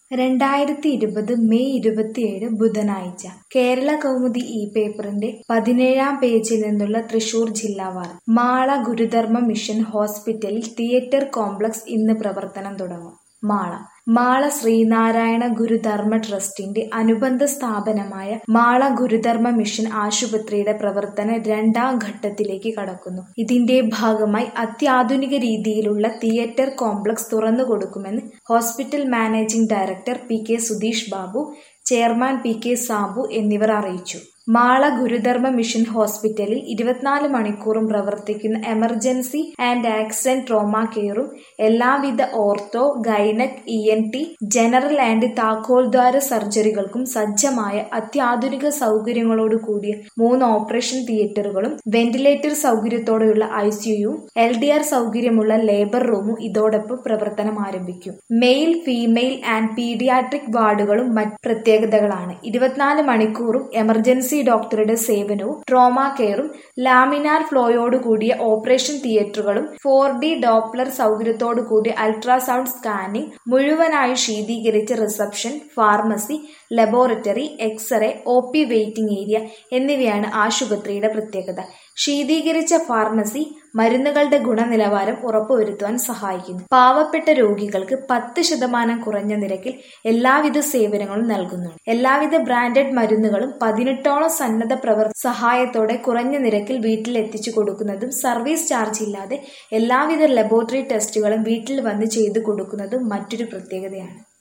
രണ്ടായിരത്തി ഇരുപത് മെയ് ഇരുപത്തിയേഴ് ബുധനാഴ്ച കേരള കൗമുദി ഈ പേപ്പറിന്റെ പതിനേഴാം പേജിൽ നിന്നുള്ള തൃശൂർ ജില്ലാ വാർത്ത മാള ഗുരുധർമ്മ മിഷൻ ഹോസ്പിറ്റലിൽ തിയേറ്റർ കോംപ്ലക്സ് ഇന്ന് പ്രവർത്തനം തുടങ്ങും മാള മാള ശ്രീനാരായണ ഗുരുധർമ്മ ട്രസ്റ്റിന്റെ അനുബന്ധ സ്ഥാപനമായ മാള ഗുരുധർമ്മ മിഷൻ ആശുപത്രിയുടെ പ്രവർത്തനം രണ്ടാം ഘട്ടത്തിലേക്ക് കടക്കുന്നു ഇതിന്റെ ഭാഗമായി അത്യാധുനിക രീതിയിലുള്ള തിയേറ്റർ കോംപ്ലക്സ് തുറന്നു കൊടുക്കുമെന്ന് hospital managing director P K Sudheesh Babu chairman P K Sabu എന്നിവർ അറിയിച്ചു മാള ഗുരുധർമ്മ മിഷൻ ഹോസ്പിറ്റലിൽ ഇരുപത്തിനാല് മണിക്കൂറും പ്രവർത്തിക്കുന്ന എമർജൻസി ആൻഡ് ആക്സിഡന്റ് ട്രോമ കെയറും എല്ലാവിധ ortho gynaec E N T general and താക്കോൽദ്വാര സർജറികൾക്കും സജ്ജമായ അത്യാധുനിക സൗകര്യങ്ങളോട് കൂടിയ മൂന്ന് ഓപ്പറേഷൻ തിയേറ്ററുകളും വെന്റിലേറ്റർ സൗകര്യത്തോടെയുള്ള ഐസിയുവും എൽ ഡി ആർ സൗകര്യമുള്ള ലേബർ റൂമും ഇതോടൊപ്പം പ്രവർത്തനം ആരംഭിക്കും മെയിൽ ഫീമെയിൽ ആൻഡ് പീഡിയാട്രിക് വാർഡുകളും മറ്റ് പ്രത്യേകതകളാണ് ഇരുപത്തിനാല് മണിക്കൂറും എമർജൻസി ഡോക്ടറുടെ സേവനവും ട്രോമ കെയറും ലാമിനാർ ഫ്ലോയോട് കൂടിയ ഓപ്പറേഷൻ തിയേറ്ററുകളും ഫോർ ഡി ഡോപ്ലർ സൗകര്യത്തോടു കൂടിയ അൾട്രാസൗണ്ട് സ്കാനിംഗ് മുഴുവനായി ശീതീകരിച്ച reception pharmacy laboratory x-ray O P waiting area എന്നിവയാണ് ആശുപത്രിയുടെ പ്രത്യേകത ശീതീകരിച്ച ഫാർമസി മരുന്നുകളുടെ ഗുണനിലവാരം ഉറപ്പുവരുത്തുവാൻ സഹായിക്കുന്നു പാവപ്പെട്ട രോഗികൾക്ക് പത്ത് ശതമാനം കുറഞ്ഞ നിരക്കിൽ എല്ലാവിധ സേവനങ്ങളും നൽകുന്നുണ്ട് എല്ലാവിധ ബ്രാൻഡഡ് മരുന്നുകളും പതിനെട്ടോളം സന്നദ്ധ പ്രവർത്ത സഹായത്തോടെ കുറഞ്ഞ നിരക്കിൽ വീട്ടിൽ എത്തിച്ചു കൊടുക്കുന്നതും സർവീസ് ചാർജ് ഇല്ലാതെ എല്ലാവിധ ലബോറട്ടറി ടെസ്റ്റുകളും വീട്ടിൽ വന്ന് ചെയ്തു കൊടുക്കുന്നതും മറ്റൊരു പ്രത്യേകതയാണ്